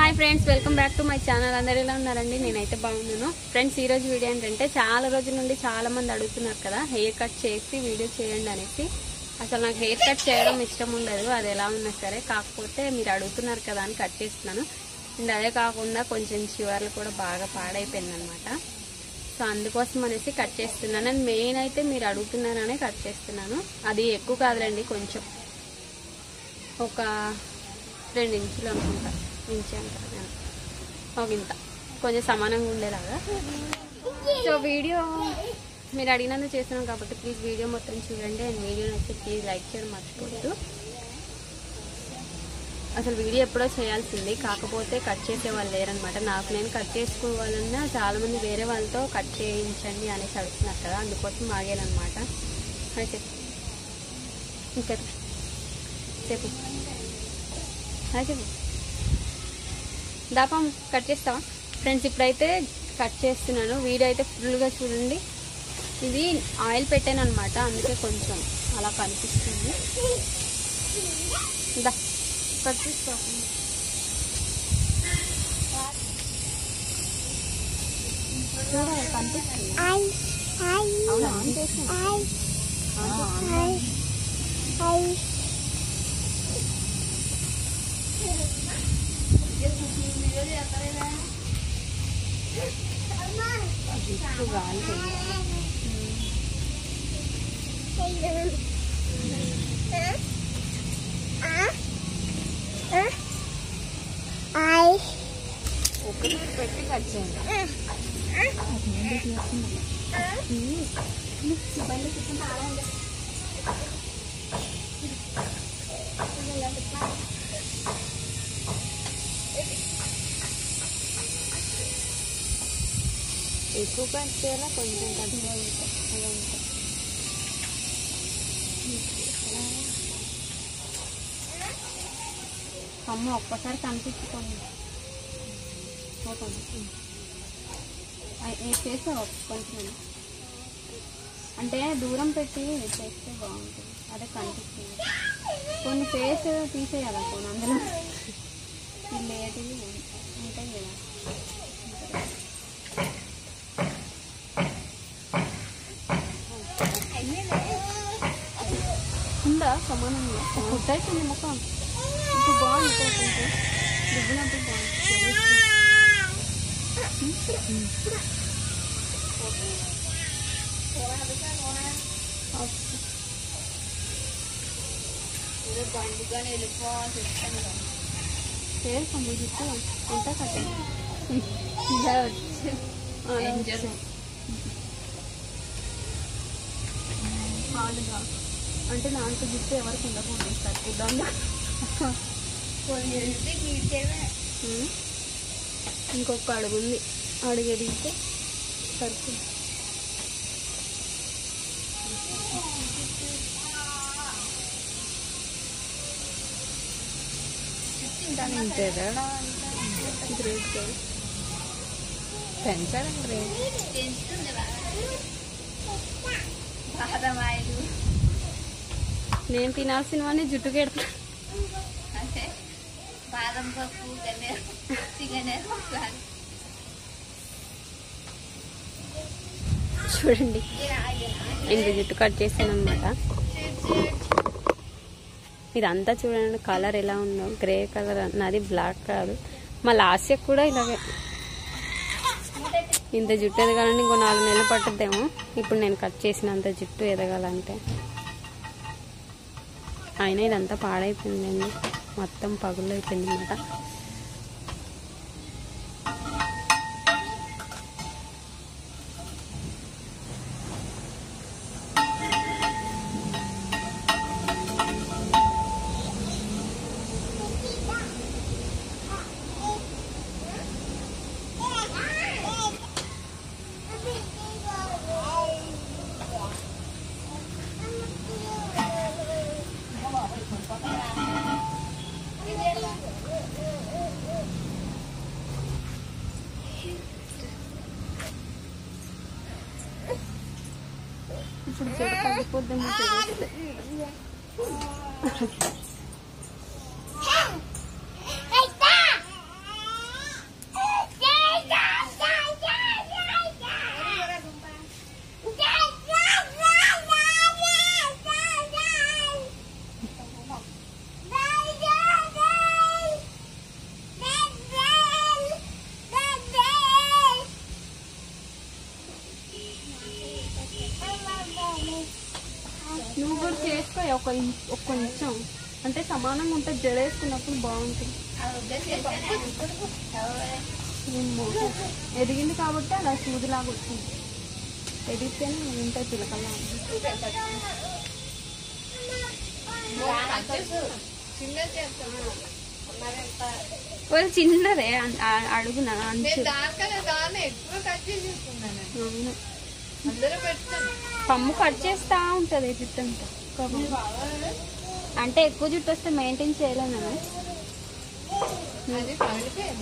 Hi friends welcome back to my channel అందరు ఎలా ఉన్నారండి నేనైతే బాగున్నాను ఫ్రెండ్స్ ఈ రోజు వీడియో ఏంటంటే చాలా రోజుల నుండి చాలా మంది అడుగుతున్నారు కదా హెయిర్ కట్ చేసి వీడియో చేయండి అనేసి అసలు నాకు హెయిర్ కట్ చేయడం ఇష్టం ఉండదు అది ఎలా ఉన్నా సరే కాకపోతే మీరు అడుగుతున్నారు కదా అని కట్ చేస్తున్నాను అండ్ అదే కాకుండా కొంచెం చివర్లు కూడా బాగా పాడైపోయింది అనమాట సో అందుకోసం అనేసి కట్ చేస్తున్నాను అండ్ మెయిన్ అయితే మీరు అడుగుతున్నారనే కట్ చేస్తున్నాను అది ఎక్కువ కాదులేండి కొంచెం ఒక రెండు ఇంచులు అనుకుంటా ఇంచు అంటారు నేను. ఒక ఇంత కొంచెం సమానంగా ఉండేలాగా సో వీడియో మీరు అడిగినందుకు చేస్తున్నాం కాబట్టి ప్లీజ్ వీడియో మొత్తం చూడండి అండ్ వీడియో నచ్చితే ప్లీజ్ లైక్ చేయడం మర్చిపోవద్దు అసలు వీడియో ఎప్పుడో చేయాల్సింది కాకపోతే కట్ చేసే వాళ్ళు లేరనమాట నాకు నేను కట్ చేసుకోవాలన్నా చాలా మంది వేరే వాళ్ళతో కట్ చేయించండి అనేసి అడుగుతున్నారు కదా అందుకోసం ఆగానమాట అది చెప్పు ఇంకా చెప్పు అది చెప్పు దాపం కట్ చేస్తావా ఫ్రెండ్స్ ఇప్పుడైతే కట్ చేస్తున్నాను వీడియో అయితే ఫుల్గా చూడండి ఇది ఆయిల్ పెట్టాను అనమాట అందుకే కొంచెం అలా కనిపిస్తుంది దా కట్ చేసుకో చూడాలి కనిపిస్తుంది అవునా ఆన్ చేసి జుట్టు గాలి ఒకటి పెట్టి కట్ చేయండి ఎక్కువ కట్ చేయాలా కొంచెం కట్ చేయాలి అలా ఉంటుంది అమ్మ ఒక్కసారి కనిపించుకోండి ఓకే చేసావు కొంచెం అంటే దూరం పెట్టి చేస్తే బాగుంటుంది అదే కనిపిస్తుంది కొన్ని ఫేస్ తీసేయాలి కొన్ని అందులో ఈ లేటివి ఉంటాయి కదా ఉందా సమానంగా ఫుడ్ అయిపోయింది మొత్తం ఇప్పుడు బాగుంది ఇక్కడ కొంచెం దిగినప్పుడు బాగుంది చేస్తాం జుట్టు ఎంత కట్టండి ఇలా వచ్చి అలా వచ్చి. హార్డ్గా అంటే నాకు జుట్టు ఎవరికి ఉండకూడదు తట్టుకుందాం ఇంకొక అడుగు ఉంది అడుగు ఎదిగితే సరుకు గ్రేట్ కదా పెంచడం రేట్ నేను తినాల్సినవన్నీ జుట్టు కెడతా బాదం పప్పు గన్నేరు గన్నేరు చూడండి ఇంత జుట్టు కట్ చేశాను అనమాట ఇదంతా చూడండి కలర్ ఎలా ఉందో గ్రే కలర్ నాది బ్లాక్ కాదు మా లాస్ట్ కూడా ఇలాగే ఇంత జుట్టు ఎదగాలంటే ఇంకో నాలుగు నెలలు పట్టుద్దేమో ఇప్పుడు నేను కట్ చేసినంత జుట్టు ఎదగాలంటే అయినా ఇదంతా పాడైపోయిందండి మొత్తం పగులు అయిపోయింది అనమాట ఇప్పుడు జడ తగ్గిపోద్దేమో తెలియదు ఒక ఇం- ఒక కొంచెం అంటే సమానంగా ఉంటుంది జడ వేసుకున్నప్పుడు బాగుంటుంది అది వద్దేసి పంపు. ఏమో. ఎదిగింది కాబట్టి అలా సూదిలాగా వచ్చింది ఎదిగితేనే ఉంటాయి చిలకల్లా చిన్నది చేస్తాను మరెంత వాళ్ళు చిన్నదే అన్- ఆ- అడుగున అంచు దానికన్నా దాన్ని ఎక్కువ కట్ చేసేస్తున్నాను అవును. అందరూ పెడతాను పమ్ము కట్ చేస్తా ఉంటది జుట్టు అంతా అంటే ఎక్కువ జుట్టు వస్తే మెయింటైన్ చేయలేను నేను. అది పండిపోయేమో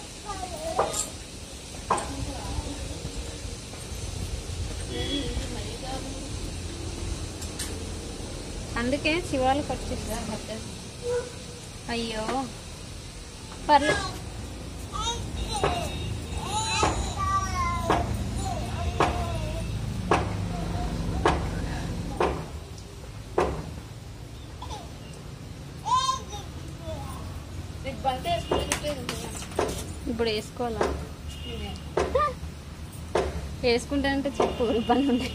అందుకే శివాలు కట్ చేస్తా అయ్యో పర్లేదు నీకు బంత వేసుకుంటే ఇప్పుడు వేసుకోవాలా వేసుకుంటానంటే చెప్పు రిబ్బన్లు ఉన్నాయి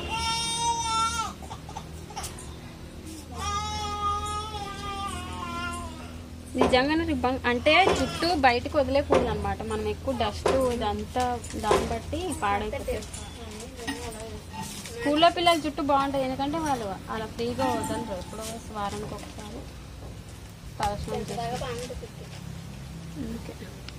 నిజంగానే రిబ్బన్ అంటే జుట్టు బయటకు వదిలేకూడదు అనమాట మనం ఎక్కువ డస్ట్ ఇదంతా దాన్ని బట్టి పాడైపోతుంది స్కూల్లో పిల్లల జుట్టు బాగుంటుంది ఎందుకంటే వాళ్ళు అలా ఫ్రీగా వదలరు ఎప్పుడో వారానికి ఒకసారి తలస్నానం చేస్తారు అందుకే